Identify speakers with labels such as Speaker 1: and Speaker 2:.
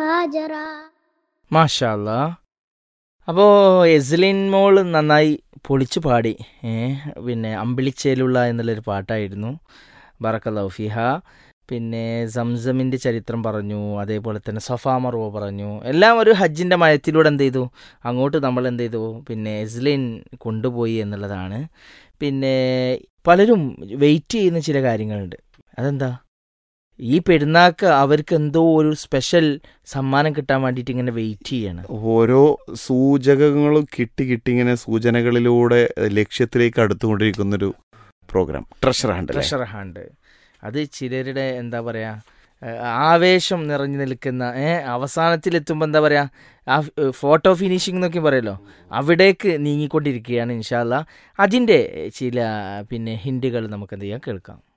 Speaker 1: فاجرا
Speaker 2: മാഷാല്ല അപ്പോൾ എസ്ലിൻ മോൾ നന്നായി പൊളിച്ചു പാടി ഏ പിന്നെ അമ്പിളിച്ചേലുള്ള എന്നുള്ളൊരു പാട്ടായിരുന്നു ബറക്കല്ലാഹു ഫിഹ പിന്നെ സംസമിൻ്റെ ചരിത്രം പറഞ്ഞു അതേപോലെ തന്നെ സഫാ മറുവ പറഞ്ഞു എല്ലാം ഒരു ഹജ്ജിൻ്റെ മയത്തിലൂടെ എന്ത് ചെയ്തു അങ്ങോട്ട് നമ്മൾ എന്ത് ചെയ്തു പിന്നെ എസ്ലിൻ കൊണ്ടുപോയി എന്നുള്ളതാണ് പിന്നെ പലരും വെയിറ്റ് ചെയ്യുന്ന ചില കാര്യങ്ങളുണ്ട് അതെന്താ ഈ പെരുന്നാൾക്ക് അവർക്ക് എന്തോ ഒരു സ്പെഷ്യൽ സമ്മാനം കിട്ടാൻ വേണ്ടിയിട്ട് ഇങ്ങനെ വെയിറ്റ് ചെയ്യാണ്
Speaker 3: ഓരോ സൂചകങ്ങളും കിട്ടി കിട്ടി ഇങ്ങനെ സൂചനകളിലൂടെ ലക്ഷ്യത്തിലേക്ക് അടുത്തുകൊണ്ടിരിക്കുന്നൊരു പ്രോഗ്രാം ട്രഷർ ഹണ്ട് അല്ലേ?
Speaker 2: ട്രഷർ ഹാണ്ട് അത് ചിലരുടെ എന്താ പറയാ ഏഹ് ആവേശം നിറഞ്ഞു നിൽക്കുന്ന ഏഹ് അവസാനത്തിലെത്തുമ്പോൾ എന്താ പറയാ ആ ഫോട്ടോ ഫിനിഷിംഗ് എന്നൊക്കെ പറയല്ലോ അവിടേക്ക് നീങ്ങിക്കൊണ്ടിരിക്കുകയാണ് ഇൻഷാല്ല അതിൻ്റെ ചില പിന്നെ ഹിൻഡുകൾ നമുക്ക് എന്ത് ചെയ്യാം കേൾക്കാം